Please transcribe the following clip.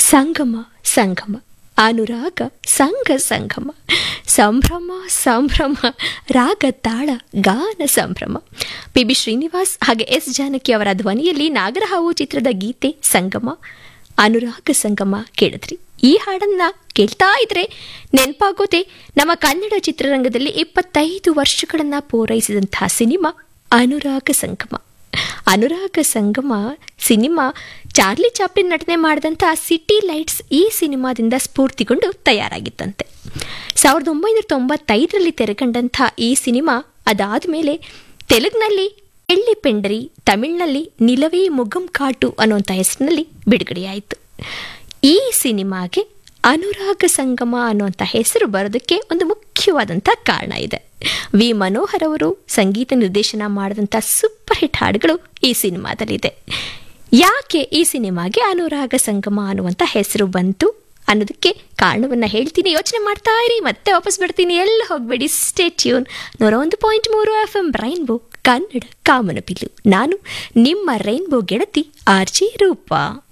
ಸಂಗಮ ಸಂಗಮ ಅನುರಾಗ ಸಂಘ ಸಂಗಮ ಸಂಭ್ರಮ ಸಂಭ್ರಮ ರಾಗ ತಾಳ ಗಾನ ಸಂಭ್ರಮ ಪಿ ಬಿ ಶ್ರೀನಿವಾಸ್ ಹಾಗೆ ಎಸ್ ಜಾನಕಿ ಅವರ ಧ್ವನಿಯಲ್ಲಿ ನಾಗರಹಾವು ಚಿತ್ರದ ಗೀತೆ ಸಂಗಮ ಅನುರಾಗ ಸಂಗಮ ಕೇಳಿದ್ರಿ ಈ ಹಾಡನ್ನ ಕೇಳ್ತಾ ಇದ್ರೆ ನೆನಪಾಗೋದೆ ನಮ್ಮ ಕನ್ನಡ ಚಿತ್ರರಂಗದಲ್ಲಿ ಇಪ್ಪತ್ತೈದು ವರ್ಷಗಳನ್ನ ಪೂರೈಸಿದಂತಹ cinema Anuraga Sangama Anuraga Sangama cinema Charlie Chaplin ನಟನೆ ಮಾಡಿದಂಥ ಸಿಟಿ ಲೈಟ್ಸ್ ಈ ಸಿನಿಮಾದಿಂದ ಸ್ಫೂರ್ತಿಗೊಂಡು ತಯಾರಾಗಿತ್ತಂತೆ ಸಾವಿರದ ಒಂಬೈನೂರ ತೊಂಬತ್ತೈದರಲ್ಲಿ ತೆರೆಕಂಡಂಥ ಈ ಸಿನಿಮಾ ಅದಾದ ಮೇಲೆ ತೆಲುಗಿನಲ್ಲಿ ಎಳ್ಳಿ ಪೆಂಡರಿ ತಮಿಳಿನಲ್ಲಿ ನಿಲವೇ ಮುಗಂ ಕಾಟು ಅನ್ನುವಂಥ ಹೆಸರಿನಲ್ಲಿ ಬಿಡುಗಡೆಯಾಯಿತು ಈ ಸಿನಿಮಾಗೆ ಅನುರಾಗ ಸಂಗಮ ಅನ್ನುವಂಥ ಹೆಸರು ಬರೋದಕ್ಕೆ ಒಂದು ಮುಖ್ಯವಾದಂಥ ಕಾರಣ ಇದೆ ವಿ ಮನೋಹರ್ ಅವರು ಸಂಗೀತ ನಿರ್ದೇಶನ ಮಾಡಿದಂಥ ಸೂಪರ್ ಹಿಟ್ ಹಾಡುಗಳು ಈ ಸಿನಿಮಾದಲ್ಲಿದೆ ಯಾಕೆ ಈ ಸಿನಿಮಾಗೆ ಅನುರಾಗ ಸಂಗಮ ಅನ್ನುವಂಥ ಹೆಸರು ಬಂತು ಅನ್ನೋದಕ್ಕೆ ಕಾರಣವನ್ನ ಹೇಳ್ತೀನಿ ಯೋಚನೆ ಮಾಡ್ತಾ ಇರಿ ಮತ್ತೆ ವಾಪಸ್ ಬರ್ತೀನಿ ಎಲ್ಲ ಹೋಗ್ಬೇಡಿ ಸ್ಟೇ ಟ್ಯೂನ್ ನೂರ ಒಂದು ಪಾಯಿಂಟ್ ಮೂರು ಎಫ್ ಎಂ ರೈನ್ಬೋ ಕನ್ನಡ ಕಾಮನಪಿಲ್ಲು ನಾನು ನಿಮ್ಮ ರೈನ್ಬೋ ಗೆಳತಿ ಆರ್ ಜಿ ರೂಪಾ